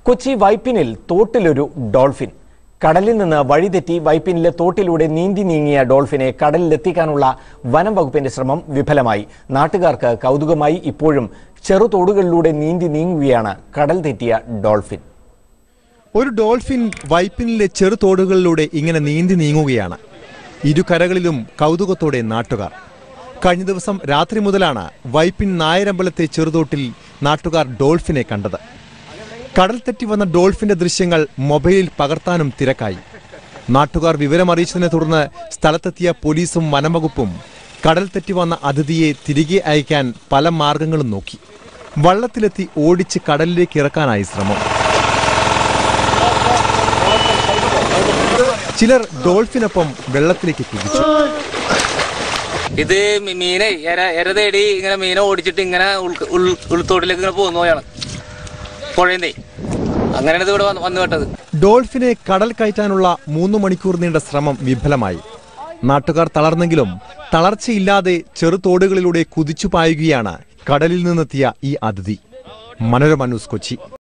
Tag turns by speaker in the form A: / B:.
A: Kochi വൈപ്പിനിൽ തോട്ടിലൊരു dolphin കടലിൽ നിന്ന് വഴിതെറ്റി വൈപ്പിനിലെ തോട്ടിലൂടെ നീന്തി നീങ്ങിയ ഡോൾഫിനെ കടലിലെത്തിക്കാനുള്ള വനം വകുപ്പിന്റെ ശ്രമം വിഫലമായി നാട്ടുകാർക്ക് കൗതുകമായി ഇപ്പോഴും ചെറുതോടുകളിലൂടെ നീന്തി നീങ്ങുകയാണ് കടൽ തെറ്റിയ ഡോൾഫിൻ
B: ഒരു ഡോൾഫിൻ വൈപ്പിനിലെ ചെറുതോടുകളിലൂടെ ഇങ്ങനെ നീന്തി നീങ്ങുകയാണ് ഇരുകരകളിലും കൗതുകത്തോടെ നാട്ടുകാർ കഴിഞ്ഞ ദിവസം രാത്രി മുതലാണ് വൈപ്പിൻ നായരമ്പലത്തെ ചെറുതോട്ടിൽ നാട്ടുകാർ ഡോൾഫിനെ കണ്ടത് കടൽ തെറ്റി വന്ന ഡോൾഫിന്റെ ദൃശ്യങ്ങൾ മൊബൈലിൽ പകർത്താനും തിരക്കായി നാട്ടുകാർ വിവരമറിയിച്ചതിനെ തുടർന്ന് സ്ഥലത്തെത്തിയ പോലീസും വനംവകുപ്പും കടൽ തെറ്റി വന്ന അതിഥിയെ തിരികെ അയക്കാൻ പല മാർഗങ്ങളും നോക്കി വള്ളത്തിലെത്തി ഓടിച്ച് കടലിലേക്ക് ഇറക്കാനായി ശ്രമം ചിലർ ഡോൾഫിനൊപ്പം വെള്ളത്തിലേക്ക് കുതിച്ചു
C: ഇത് മീ- മീനെ എര എര തേടി ഇങ്ങനെ മീനെ ഓടിച്ചിട്ട് ഇങ്ങനെ ഉൾ- ഉൾ- ഉൾത്തോട്ടിലേക്ക് ഇങ്ങനെ പോകുന്ന പോയാണ് പുഴയുന്നേ അങ്ങനെയാണ് ഇത് ഇവിടെ വന്ന് വന്നു വിട്ടത്
B: ഡോൾഫിനെ കടൽ കയറ്റാനുള്ള മൂന്ന് മണിക്കൂർ നീണ്ട ശ്രമം വിഫലമായി നാട്ടുകാർ തളർന്നെങ്കിലും തളർച്ചയില്ലാതെ ചെറുതോടുകളിലൂടെ കുതിച്ചു പായുകയാണ് കടലിൽ നിന്നെത്തിയ ഈ അതിഥി മനോരമ ന്യൂസ് കൊച്ചി